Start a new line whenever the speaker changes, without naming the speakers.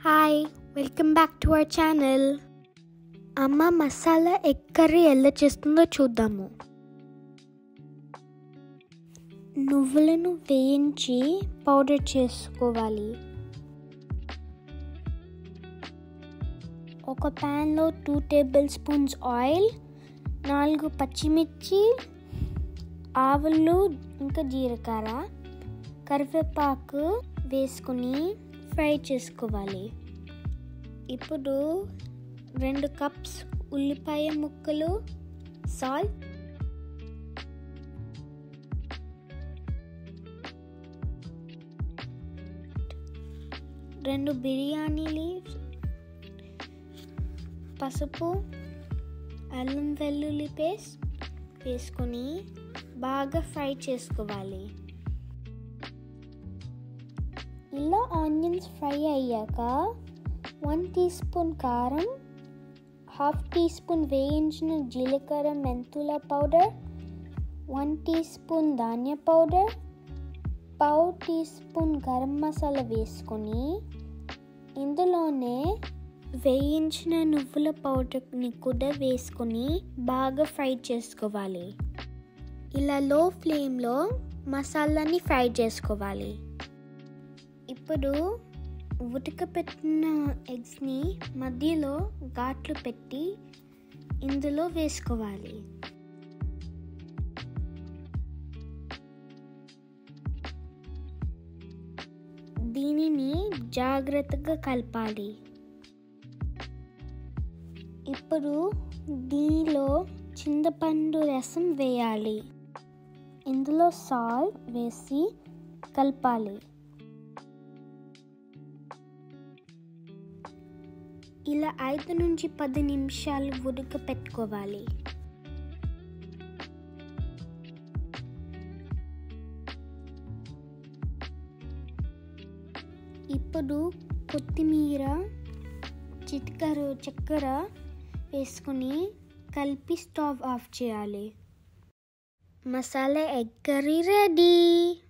hi welcome back to our channel అమ్మ masala egg curry ఎలా చేస్తుందో చూద్దాము నువ్వులను వేయించి పౌడర్ చేసుకోవాలి ఒక ప్యాన్లో టూ టేబుల్ స్పూన్స్ ఆయిల్ నాలుగు పచ్చిమిర్చి ఆవులు ఇంకా జీలకర్ర కరివేపాకు వేసుకుని ఫ్రై చేసుకోవాలి ఇప్పుడు రెండు కప్స్ ఉల్లిపాయ ముక్కలు సాల్ట్ రెండు బిర్యానీ లీవ్స్ పసుపు అల్లం వెల్లుల్లి పేస్ట్ వేసుకొని బాగా ఫ్రై చేసుకోవాలి ఇలా ఆనియన్స్ ఫ్రై అయ్యాక వన్ టీ స్పూన్ కారం హాఫ్ టీ స్పూన్ వేయించిన జీలకర్ర మెంతుల పౌడర్ వన్ టీ స్పూన్ ధాన్య పౌడర్ పావు టీ స్పూన్ గరం మసాలా వేసుకొని ఇందులోనే వేయించిన నువ్వుల పౌడర్ని కూడా వేసుకొని బాగా ఫ్రై చేసుకోవాలి ఇలా లో ఫ్లేమ్లో మసాలాని ఫ్రై చేసుకోవాలి ఇప్పుడు ఉడకపెట్టిన ఎగ్స్ని మధ్యలో ఘాట్లు పెట్టి ఇందులో వేసుకోవాలి దీనిని జాగ్రత్తగా కలపాలి ఇప్పుడు దీనిలో చింతపండు రసం వేయాలి ఇందులో సాల్ట్ వేసి కలపాలి ఇలా ఐదు నుంచి పది నిమిషాలు ఉడకపెట్టుకోవాలి ఇప్పుడు కొత్తిమీర చిటికరు చక్కెర వేసుకుని కలిపి స్టవ్ ఆఫ్ చేయాలి మసాలా ఎగ్ కర్రీ రెడీ